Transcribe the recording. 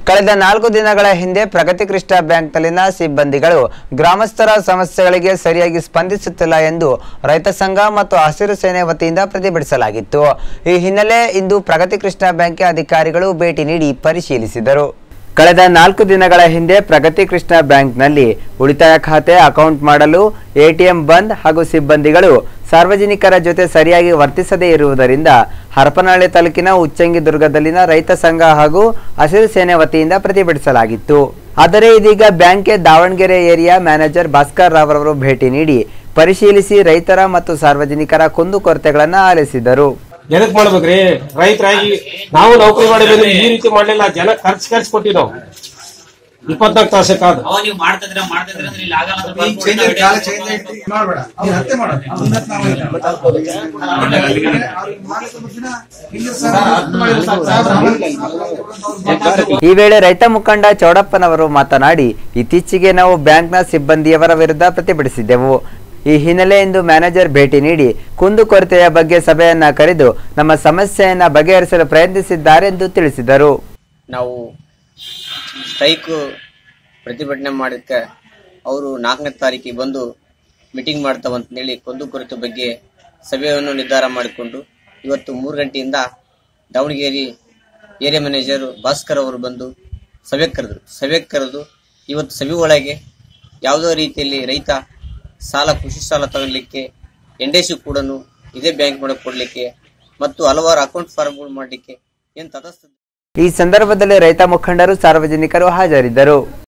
ಕಳೆದ ನಾಲ್ಕು ದಿನಗಳ ಹಿಂದೆ ಪ್ರಗತಿ ಕೃಷ್ಣ ಬ್ಯಾಂಕ್ನಲ್ಲಿನ ಸಿಬ್ಬಂದಿಗಳು ಗ್ರಾಮಸ್ಥರ ಸಮಸ್ಯೆಗಳಿಗೆ ಸರಿಯಾಗಿ ಸ್ಪಂದಿಸುತ್ತಿಲ್ಲ ಎಂದು ರೈತ ಸಂಘ ಮತ್ತು ಹಸಿರು ಸೇನೆ ವತಿಯಿಂದ ಪ್ರತಿಭಟಿಸಲಾಗಿತ್ತು ಈ ಹಿನ್ನೆಲೆ ಇಂದು ಪ್ರಗತಿ ಕೃಷ್ಣ ಬ್ಯಾಂಕ್ಗೆ ಅಧಿಕಾರಿಗಳು ಭೇಟಿ ನೀಡಿ ಪರಿಶೀಲಿಸಿದರು ಕಳೆದ ನಾಲ್ಕು ದಿನಗಳ ಹಿಂದೆ ಪ್ರಗತಿ ಕೃಷ್ಣ ಬ್ಯಾಂಕ್ನಲ್ಲಿ ಉಳಿತಾಯ ಖಾತೆ ಅಕೌಂಟ್ ಮಾಡಲು ಎಟಿಎಂ ಬಂದ್ ಹಾಗೂ ಸಿಬ್ಬಂದಿಗಳು ಸಾರ್ವಜನಿಕರ ಜೊತೆ ಸರಿಯಾಗಿ ವರ್ತಿಸದೇ ಇರುವುದರಿಂದ ಹರಪನಹಳ್ಳಿ ತಾಲೂಕಿನ ಉಚ್ಚಂಗಿದುರ್ಗದಲ್ಲಿನ ರೈತ ಸಂಘ ಹಾಗೂ ಹಸಿರು ಸೇನೆ ವತಿಯಿಂದ ಪ್ರತಿಭಟಿಸಲಾಗಿತ್ತು ಆದರೆ ಇದೀಗ ಬ್ಯಾಂಕ್ಗೆ ದಾವಣಗೆರೆ ಏರಿಯಾ ಮ್ಯಾನೇಜರ್ ಭಾಸ್ಕರ್ ರಾವ್ ರವರು ಭೇಟಿ ನೀಡಿ ಪರಿಶೀಲಿಸಿ ರೈತರ ಮತ್ತು ಸಾರ್ವಜನಿಕರ ಕುಂದುಕೊರತೆಗಳನ್ನು ಆಲಿಸಿದರು ಎದಕ್ ಮಾಡ್ಬೇಕ್ರಿ ರೈತರಾಗಿ ನಾವು ನೌಕರಿ ಮಾಡಿದ್ರೆ ಈ ರೀತಿ ಮಾಡ್ಲಿಲ್ಲ ಜನ ಖರ್ಚು ಖರ್ಚು ಕೊಟ್ಟಿವಿ ನಾವು ಇಪ್ಪತ್ನಾಲ್ಕು ತಾಸಕ್ಕಾದ ಅವ ನೀವು ಮಾಡ್ತಿದ್ರೆ ಮಾಡ್ತಿದ್ರೆ ಅಂದ್ರೆ ಇಲ್ಲಿ ಆಗಲ್ಲ ಅಂತ ಈಗ ಬರ್ಕೊಡಿ, change ನಾವು ಆಯ್ತು, ಕಾಲ ಹಿಡಿಯೋದು. change ಆಯ್ತು. ಮಾಡ್ಬೇಡ ನೀನ್ ಹತ್ಯೆ ಮಾಡೋದು. ನೀನ್ ಹತ್ಯೆ ಮಾಡೋದು. ಅವ್ರಿಗೆ ಮಾಲೀಕ ಬರ್ತೀನ? ಇಲ್ಲ ಸರ್, ಹತ್ಯೆ ಮಾಡಿಲ್ಲ ಸರ್, ಸಾಹೇಬ್ರು ಅವ್ರು ಈ ವೇಳೆ ರೈತ ಮುಖಂಡ ಚೌಡಪ್ಪನವರು ಮಾತನಾಡಿ ಇತ್ತೀಚೆಗೆ ನಾವು ಬ್ಯಾಂಕ್ನ ಸಿಬ್ಬಂದಿಯವರ ವಿರುದ್ಧ ಪ್ರತಿಭಟಿಸಿದ್ದೆವು ಈ ಹಿನ್ನೆಲೆ ಇಂದು ಮ್ಯಾನೇಜರ್ ಭೇಟಿ ನೀಡಿ ಕುಂದುಕೊರತೆಯ ಬಗ್ಗೆ ಸಭೆಯನ್ನ ಕರೆದು ನಮ್ಮ ಸಮಸ್ಯೆಯನ್ನ ಬಗೆಹರಿಸಲು ಪ್ರಯತ್ನಿಸಿದ್ದಾರೆಂದು ತಿಳಿಸಿದರು ನಾವು ಸ್ಟ್ರೈಕ್ ಪ್ರತಿಭಟನೆ ಮಾಡಿದ್ದಕ್ಕೆ ಅವರು ನಾಲ್ಕನೇ ತಾರೀಕಿಗೆ ಬಂದು ಮೀಟಿಂಗ್ ಮಾಡ್ತಾವಂತೇಳಿ ಕುಂದುಕೊರತೆ ಬಗ್ಗೆ ಸಭೆಯನ್ನು ನಿರ್ಧಾರ ಮಾಡಿಕೊಂಡು ಇವತ್ತು ಮೂರು ಗಂಟೆಯಿಂದ ದಾವಣಗೆರೆ ಏರಿಯಾ ಮ್ಯಾನೇಜರ್ ಭಾಸ್ಕರ್ ಅವರು ಬಂದು ಸಭೆ ಕರೆದರು ಸಭೆ ಕರೆದು ಇವತ್ತು ಸಭೆ ಒಳಗೆ ಯಾವುದೋ ರೀತಿಯಲ್ಲಿ ರೈತ ಸಾಲ ಕೃಷಿ ಸಾಲ ತಗೊಳ್ಳಿಕ್ಕೆ ಎನ್ ಡಿ ಸಿ ಕೂಡ ಇದೇ ಬ್ಯಾಂಕ್ ಒಳಗೆ ಕೊಡಲಿಕ್ಕೆ ಮತ್ತು ಹಲವಾರು ಅಕೌಂಟ್ ಫಾರ್ಮ್ಗಳು ಮಾಡಲಿಕ್ಕೆ ಏನು ತಟಸ್ಥ ಈ ಸಂದರ್ಭದಲ್ಲಿ ರೈತ ಮುಖಂಡರು ಸಾರ್ವಜನಿಕರು ಹಾಜರಿದ್ದರು